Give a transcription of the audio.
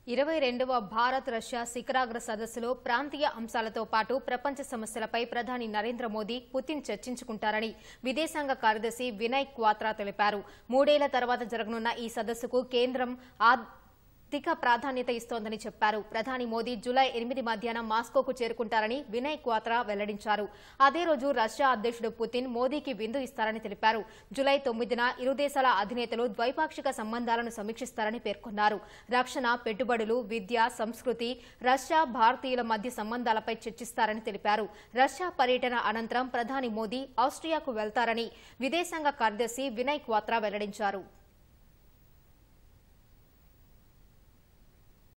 ఇరవై రెండవ భారత్ రష్యా శిఖరాగ్ర సదస్సులో ప్రాంతీయ అంశాలతో పాటు ప్రపంచ సమస్యలపై ప్రధాని నరేంద్ర మోదీ పుతిన్ చర్చించుకుంటారని విదేశాంగ కార్యదర్శి వినయ్ క్వాత్రా తెలిపారు మూడేళ్ల తర్వాత జరగనున్న ఈ సదస్సుకు కేంద్రం ఆర్థిక ప్రాధాన్యత ఇస్తోందని చెప్పారు ప్రధాని మోదీ జులై ఎనిమిది మధ్యాహ్నం మాస్కోకు చేరుకుంటారని వినయ్ క్వాత్రా వెల్లడించారు అదే రోజు రష్యా అధ్యక్షుడు పుతిన్ మోదీకి విందు ఇస్తారని తెలిపారు జులై తొమ్మిదిన ఇరు దేశాల అధినేతలు ద్వైపాక్షిక సంబంధాలను సమీక్షిస్తారని పేర్కొన్నారు రక్షణ పెట్టుబడులు విద్య సంస్కృతి రష్యా భారతీయుల మధ్య సంబంధాలపై చర్చిస్తారని తెలిపారు రష్యా పర్యటన అనంతరం ప్రధాని మోదీ ఆస్ట్రియాకు వెళ్తారని విదేశాంగ కార్యదర్శి వినయ్ క్వాత్రా వెల్లడించారు